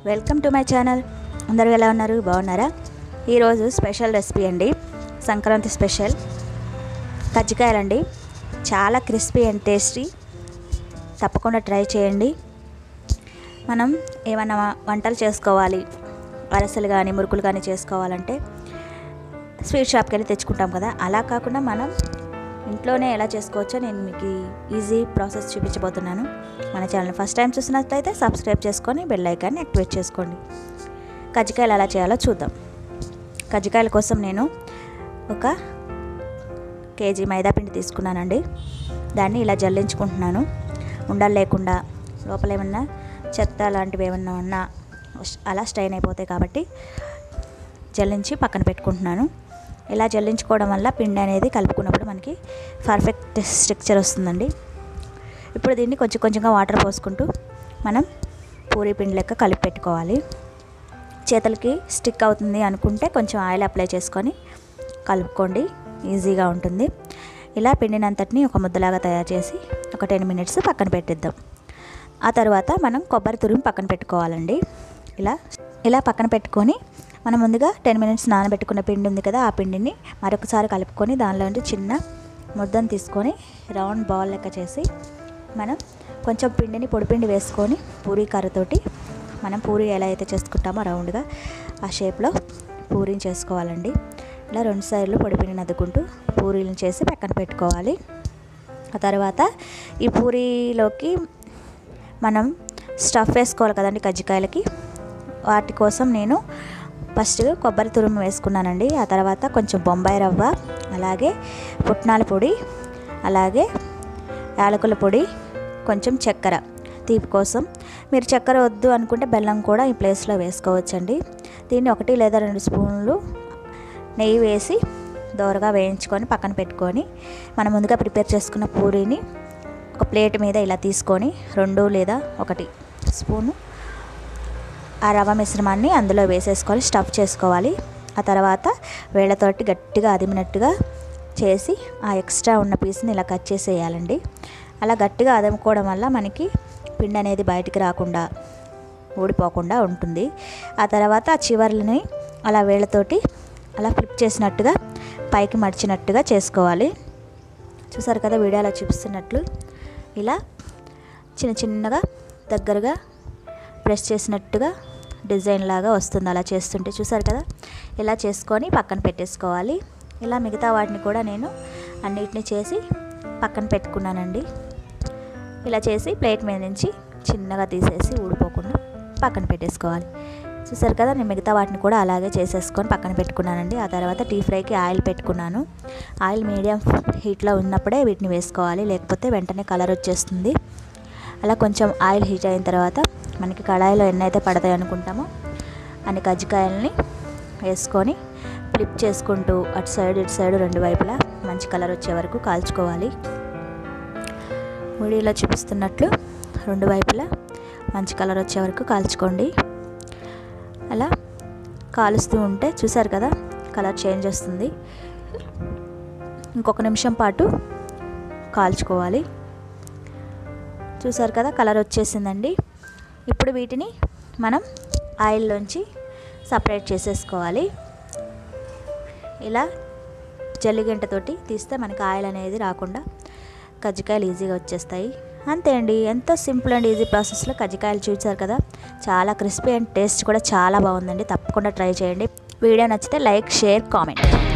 welcome to my channel అందరూ ఎలా ఉన్నారు బాగున్నారా ఈరోజు స్పెషల్ రెసిపీ అండి సంక్రాంతి స్పెషల్ కజ్జికాయలండి చాలా క్రిస్పీ అండ్ టేస్టీ తప్పకుండా ట్రై చేయండి మనం ఏమైనా వంటలు చేసుకోవాలి అరసలు కానీ మురుకులు కానీ చేసుకోవాలంటే స్వీట్ షాప్కి వెళ్ళి తెచ్చుకుంటాం కదా అలా కాకుండా మనం ఇంట్లోనే ఎలా చేసుకోవచ్చో నేను మీకు ఈజీ ప్రాసెస్ చూపించబోతున్నాను మన ఛానల్ ఫస్ట్ టైం చూసినట్లయితే సబ్స్క్రైబ్ చేసుకొని బెల్ ఐకాన్ని యాక్టివేట్ చేసుకోండి కజ్జికాయలు ఎలా చేయాలో చూద్దాం కజ్జికాయల కోసం నేను ఒక కేజీ మైదా పిండి తీసుకున్నానండి దాన్ని ఇలా జల్లించుకుంటున్నాను ఉండలు లేకుండా లోపల ఏమన్నా చెత్త లాంటివి ఏమన్నా ఉన్నా అలా స్ట్రైన్ అయిపోతాయి కాబట్టి జల్లించి పక్కన పెట్టుకుంటున్నాను ఇలా జల్లించుకోవడం వల్ల పిండి అనేది కలుపుకున్నప్పుడు మనకి పర్ఫెక్ట్ స్ట్రక్చర్ వస్తుందండి ఇప్పుడు దీన్ని కొంచెం కొంచెంగా వాటర్ పోసుకుంటూ మనం పూరీ పిండి లెక్క కలిపి పెట్టుకోవాలి చేతులకి స్టిక్ అవుతుంది అనుకుంటే కొంచెం ఆయిల్ అప్లై చేసుకొని కలుపుకోండి ఈజీగా ఉంటుంది ఇలా పిండినంతటిని ఒక ముద్దలాగా తయారు చేసి ఒక టెన్ మినిట్స్ పక్కన పెట్టిద్దాం ఆ తర్వాత మనం కొబ్బరి తురుము పక్కన పెట్టుకోవాలండి ఇలా ఇలా పక్కన పెట్టుకొని మనం ముందుగా టెన్ మినిట్స్ నానబెట్టుకున్న పిండి ఉంది కదా ఆ పిండిని మరొకసారి కలుపుకొని దానిలో నుంచి చిన్న ముద్దను తీసుకొని రౌండ్ బాల్ లెక్క చేసి మనం కొంచెం పిండిని పొడిపిండి వేసుకొని పూరీ కర్రతోటి మనం పూరి ఎలా అయితే చేసుకుంటామో రౌండ్గా ఆ షేప్లో పూరీని చేసుకోవాలండి ఇలా రెండు సైడ్లు పొడిపిండిని అద్దుకుంటూ పూరీలను చేసి పక్కన పెట్టుకోవాలి ఆ తర్వాత ఈ పూరీలోకి మనం స్టఫ్ వేసుకోవాలి కదండి కజ్జికాయలకి వాటి కోసం నేను ఫస్ట్ కొబ్బరి తురుము వేసుకున్నానండి ఆ తర్వాత కొంచెం బొంబాయి రవ్వ అలాగే పుట్నాల పొడి అలాగే యాలకుల పొడి కొంచెం చక్కెర తీపి కోసం మీరు చక్కెర వద్దు అనుకుంటే బెల్లం కూడా ఈ ప్లేస్లో వేసుకోవచ్చండి దీన్ని ఒకటి లేదా రెండు స్పూన్లు నెయ్యి వేసి దోరగా వేయించుకొని పక్కన పెట్టుకొని మనం ముందుగా ప్రిపేర్ చేసుకున్న పూరీని ఒక ప్లేట్ మీద ఇలా తీసుకొని రెండు లేదా ఒకటి స్పూను ఆ రవ్వ మిశ్రమాన్ని అందులో వేసేసుకొని స్టఫ్ చేసుకోవాలి ఆ తర్వాత వేళ్ళతోటి గట్టిగా అదిమినట్టుగా చేసి ఆ ఎక్స్ట్రా ఉన్న పీస్ని ఇలా కట్ చేసేయాలండి అలా గట్టిగా అదముకోవడం వల్ల మనకి పిండి అనేది బయటికి రాకుండా ఊడిపోకుండా ఉంటుంది ఆ తర్వాత ఆ చివర్లని అలా వేళ్ళతోటి అలా ఫ్లిప్ చేసినట్టుగా పైకి మడిచినట్టుగా చేసుకోవాలి చూసారు కదా వీడియోలో చూపిస్తున్నట్లు ఇలా చిన్న చిన్నగా దగ్గరగా ప్రెస్ చేసినట్టుగా డిజైన్ లాగా వస్తుంది అలా చేస్తుంటే చూసారు కదా ఇలా చేసుకొని పక్కన పెట్టేసుకోవాలి ఇలా మిగతా వాటిని కూడా నేను అన్నిటిని చేసి పక్కన పెట్టుకున్నానండి ఇలా చేసి ప్లేట్ మీద నుంచి చిన్నగా తీసేసి ఊడిపోకుండా పక్కన పెట్టేసుకోవాలి చూసారు కదా నేను మిగతా వాటిని కూడా అలాగే చేసేసుకొని పక్కన పెట్టుకున్నానండి ఆ తర్వాత టీ ఫ్రైకి ఆయిల్ పెట్టుకున్నాను ఆయిల్ మీడియం హీట్లో ఉన్నప్పుడే వీటిని వేసుకోవాలి లేకపోతే వెంటనే కలర్ వచ్చేస్తుంది అలా కొంచెం ఆయిల్ హీట్ అయిన తర్వాత మనకి కళాయిలో ఎన్ని అయితే పడతాయి అనుకుంటామో అన్ని కజ్జికాయలని వేసుకొని ఫ్లిప్ చేసుకుంటూ అటు సైడ్ ఇటు సైడ్ రెండు వైపులా మంచి కలర్ వచ్చే వరకు కాల్చుకోవాలి వీడియోలో చూపిస్తున్నట్లు రెండు వైపులా మంచి కలర్ వచ్చే వరకు కాల్చుకోండి అలా కాలుస్తూ ఉంటే చూసారు కదా కలర్ చేంజ్ వస్తుంది ఇంకొక నిమిషం పాటు కాల్చుకోవాలి చూసారు కదా కలర్ వచ్చేసిందండి ఇప్పుడు వీటిని మనం ఆయిల్లోంచి సపరేట్ చేసేసుకోవాలి ఇలా జల్లిగంటతోటి తీస్తే మనకి ఆయిల్ అనేది రాకుండా కజ్జికాయలు ఈజీగా వచ్చేస్తాయి అంతే అండి ఎంతో సింపుల్ అండ్ ఈజీ ప్రాసెస్లో కజ్జికాయలు చూసారు కదా చాలా క్రిస్పీ అండ్ టేస్ట్ కూడా చాలా బాగుందండి తప్పకుండా ట్రై చేయండి వీడియో నచ్చితే లైక్ షేర్ కామెంట్